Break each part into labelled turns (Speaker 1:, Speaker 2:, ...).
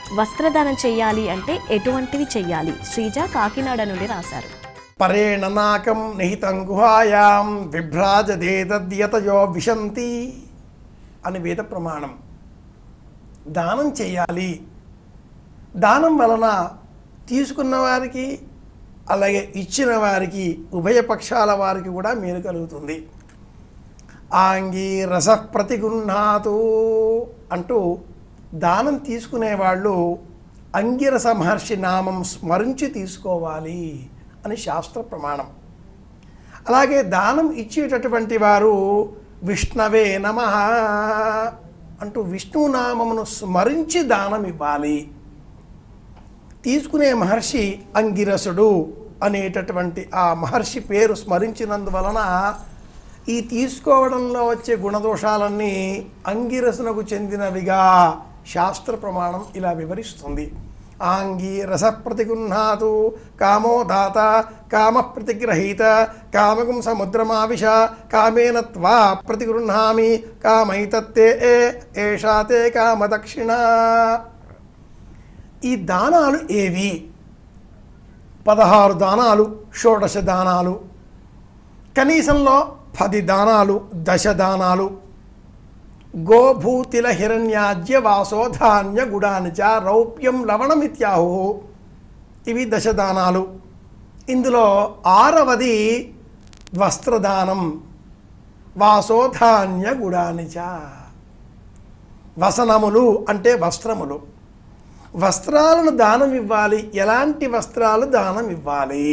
Speaker 1: వస్త్రదానం చేయాలి అంటే ఎటువంటివి చెయ్యాలి శ్రీజ కాకినాడ నుండి రాశారు
Speaker 2: పరేణనాకం నిహితం గుహాయాం విభ్రాజదేతద్యతయో విశంతి అని వేద ప్రమాణం దానం చేయాలి దానం వలన తీసుకున్న వారికి అలాగే ఇచ్చిన వారికి ఉభయ పక్షాల వారికి కూడా మేలు కలుగుతుంది ఆంగి రస ప్రతిగుణాతు అంటూ దానం తీసుకునేవాళ్ళు అంగిరస మహర్షి నామం స్మరించి తీసుకోవాలి అని శాస్త్ర ప్రమాణం అలాగే దానం ఇచ్చేటటువంటి వారు విష్ణవే నమ అంటూ విష్ణునామమును స్మరించి దానం ఇవ్వాలి తీసుకునే మహర్షి అంగిరసుడు అనేటటువంటి ఆ మహర్షి పేరు స్మరించినందువలన ఈ తీసుకోవడంలో వచ్చే గుణదోషాలన్నీ అంగిరసునకు చెందినవిగా శాస్త్ర ప్రమాణం ఇలా వివరిస్తుంది ఆంగి రస ప్రతిగుణాతు కామో దాత కామ ప్రతిగ్రహీత కామకం సముద్రమావిష కామేన త్వా ప్రతిగృహామి కామైతత్తే ఏషా తే కామదక్షిణ ఈ దానాలు ఏవి పదహారు దానాలు షోడశ దానాలు కనీసంలో పది దానాలు దశ దానాలు గోభూతిల హిరణ్యాజ్య వాసో ధాన్య గుడానిచ రౌప్యం లవణమిత్యాహు ఇవి దశదానాలు ఇందులో ఆరవది వస్త్రదానం వాసోధాన్య గుడానిచ వసనములు అంటే వస్త్రములు వస్త్రాలను దానం ఇవ్వాలి ఎలాంటి వస్త్రాలు దానం ఇవ్వాలి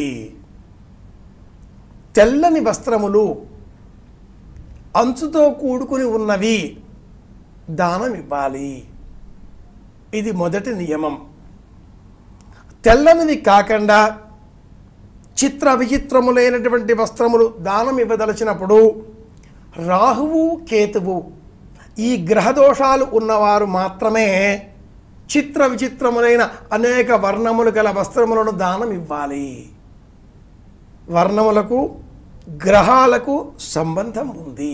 Speaker 2: తెల్లని వస్త్రములు అంచుతో కూడుకుని ఉన్నవి దానం ఇవ్వాలి ఇది మొదటి నియమం తెల్లనివి కాకుండా చిత్ర విచిత్రములైనటువంటి వస్త్రములు దానం ఇవ్వదలచినప్పుడు రాహువు కేతువు ఈ గ్రహదోషాలు ఉన్నవారు మాత్రమే చిత్ర విచిత్రములైన అనేక వర్ణములు గల వస్త్రములను దానం ఇవ్వాలి వర్ణములకు గ్రహాలకు సంబంధం ఉంది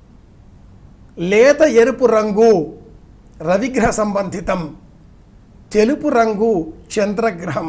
Speaker 2: లేత ఎరుపు రంగు రవిగ్రహ సంబంధితం తెలుపు రంగు చంద్రగ్రహం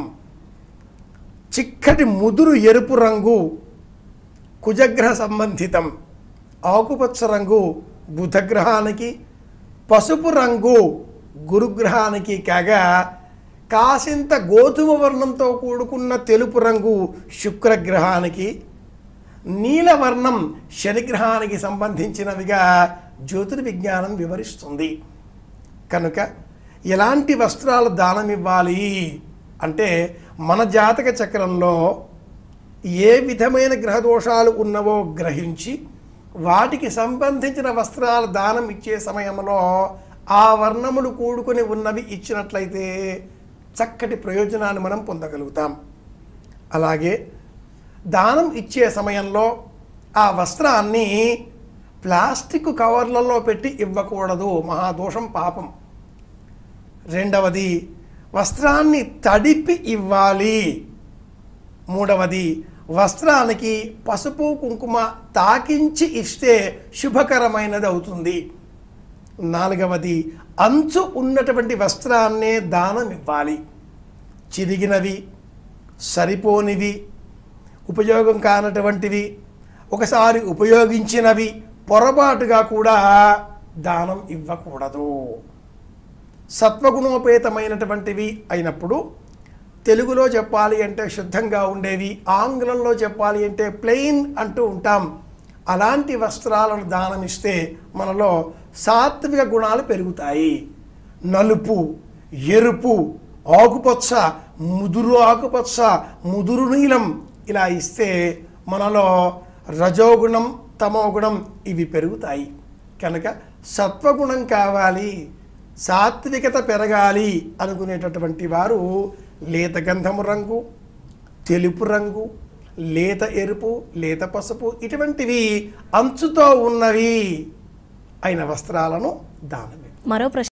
Speaker 2: చిక్కటి ముదురు ఎరుపు రంగు కుజగ్రహ సంబంధితం ఆకుపచ్చ రంగు బుధగ్రహానికి పసుపు రంగు గురుగ్రహానికి కాగా కాసింత గోధుమ వర్ణంతో కూడుకున్న తెలుపు రంగు శుక్రగ్రహానికి నీలవర్ణం శనిగ్రహానికి సంబంధించినవిగా జ్యోతిర్విజ్ఞానం వివరిస్తుంది కనుక ఎలాంటి వస్త్రాలు దానం ఇవ్వాలి అంటే మన జాతక చక్రంలో ఏ విధమైన గ్రహదోషాలు ఉన్నవో గ్రహించి వాటికి సంబంధించిన వస్త్రాలు దానం ఇచ్చే సమయంలో ఆ వర్ణములు కూడుకొని ఉన్నవి ఇచ్చినట్లయితే చక్కటి ప్రయోజనాన్ని మనం పొందగలుగుతాం అలాగే దానం ఇచ్చే సమయంలో ఆ వస్త్రాన్ని ప్లాస్టిక్ కవర్లలో పెట్టి ఇవ్వకూడదు మహాదోషం పాపం రెండవది వస్త్రాన్ని తడిపి ఇవ్వాలి మూడవది వస్త్రానికి పసుపు కుంకుమ తాకించి ఇస్తే శుభకరమైనది అవుతుంది నాలుగవది అంచు ఉన్నటువంటి వస్త్రాన్నే దానం ఇవ్వాలి చిరిగినవి సరిపోనివి ఉపయోగం కానటువంటివి ఒకసారి ఉపయోగించినవి పొరపాటుగా కూడా దానం ఇవ్వకూడదు సత్వగుణోపేతమైనటువంటివి అయినప్పుడు తెలుగులో చెప్పాలి అంటే శుద్ధంగా ఉండేవి ఆంగ్లంలో చెప్పాలి అంటే ప్లెయిన్ అంటూ ఉంటాం అలాంటి వస్త్రాలను దానం ఇస్తే మనలో సాత్విక గుణాలు పెరుగుతాయి నలుపు ఎరుపు ఆకుపచ్చ ముదురు ఆకుపచ్చ ముదురు నీలం ఇలా ఇస్తే మనలో రజోగుణం తమోగుణం ఇవి పెరుగుతాయి కనుక సత్వగుణం కావాలి సాత్వికత పెరగాలి అనుకునేటటువంటి వారు లేత గంధము రంగు తెలుపు రంగు లేత ఎరుపు లేత పసుపు ఇటువంటివి అంచుతో ఉన్నవి అయిన వస్త్రాలను దానమే
Speaker 1: మరో ప్రశ్న